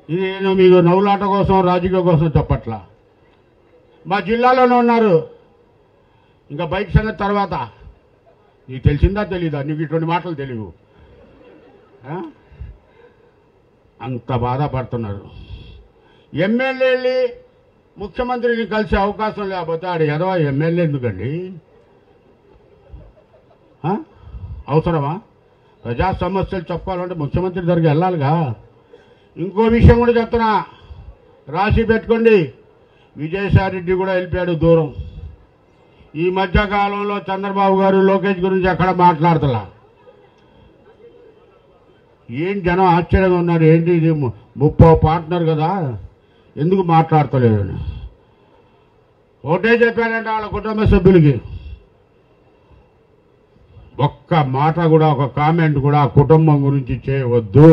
ఇది నేను మీకు నవ్వులాట కోసం రాజకీయ కోసం చెప్పట్లా మా జిల్లాలోనే ఉన్నారు ఇంకా బైక్ సంగతి తర్వాత నీకు తెలిసిందా తెలీదా నీకు ఇటువంటి మాటలు తెలియవు ఆ? అంత బాధపడుతున్నారు ఎమ్మెల్యే వెళ్ళి ముఖ్యమంత్రిని కలిసే అవకాశం లేకపోతే ఆడు ఎదవ ఎమ్మెల్యే ఎందుకండి ఆ? అవసరమా ప్రజా సమస్యలు చెప్పుకోవాలంటే ముఖ్యమంత్రి దగ్గరికి వెళ్ళాలిగా ఇంకో విషయం కూడా చెప్తున్నా రాసి పెట్టుకోండి విజయసాయి రెడ్డి కూడా వెళ్ళిపోయాడు దూరం ఈ మధ్య కాలంలో చంద్రబాబు గారు లోకేష్ గురించి ఎక్కడ మాట్లాడతలా ఏం జనం ఆశ్చర్యంగా ఉన్నారు ఏంటి ఇది ము- ముప్పో పార్ట్నర్ కదా ఎందుకు మాట్లాడతలేదు అని. ఒకటే చెప్పాడంటే వాళ్ళ కుటుంబ సభ్యులకి ఒక్క మాట కూడా ఒక కామెంట్ కూడా ఆ కుటుంబం గురించి చేయవద్దు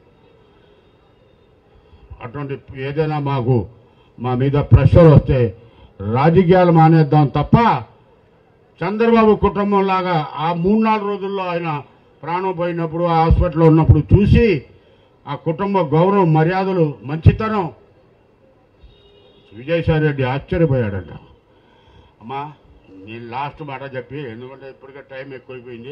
అటువంటి ఏదైనా మాకు మా మీద ప్రెషర్ వస్తే రాజకీయాలు మానేద్దాం తప్ప చంద్రబాబు కుటుంబం లాగా ఆ మూడు నాలుగు రోజుల్లో ఆయన ప్రాణం పోయినప్పుడు ఆ హాస్పిటల్లో ఉన్నప్పుడు చూసి ఆ కుటుంబ గౌరవం మర్యాదలు మంచితనం విజయసాయి రెడ్డి ఆశ్చర్యపోయాడంట అమ్మా నేను లాస్ట్ మాట చెప్పి ఎందుకంటే ఇప్పటికే టైం ఎక్కువైపోయింది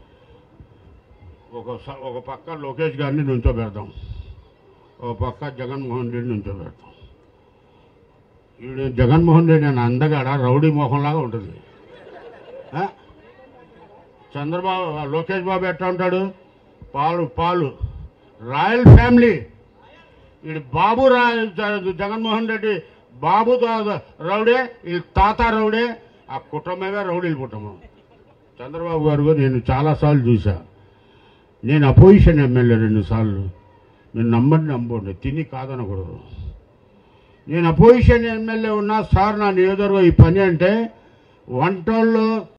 ఒక స- ఒక పక్క లోకేష్ గారిని నుంచోబెడదాం ఒక పక్క జగన్మోహన్ రెడ్డి నుంచోబెడతాం ఈడు జగన్మోహన్ రెడ్డి అని అందగాడ రౌడీ మోహంలాగా ఉంటుంది ఆ? చంద్రబాబు లోకేష్ బాబు ఎట్లా ఉంటాడు పాలు పాలు రాయల్ ఫ్యామిలీ వీడు బాబు రా జ- జగన్మోహన్ రెడ్డి బాబు తా- రౌడే ఈ తాత రౌడే ఆ కుటుంబమే రౌడీల కుటుంబం చంద్రబాబు గారు కూడా నేను చాలాసార్లు చూసా నేను అపోజిషన్ ఎమ్మెల్యే రెండు సార్లు నేను నమ్మండి నమ్మండి తిని కాదనకూడదు నేను అపోజిషన్ ఎమ్మెల్యే ఉన్నా సార్ నా నియోజకవర్గం ఈ పని అంటే వంటల్లో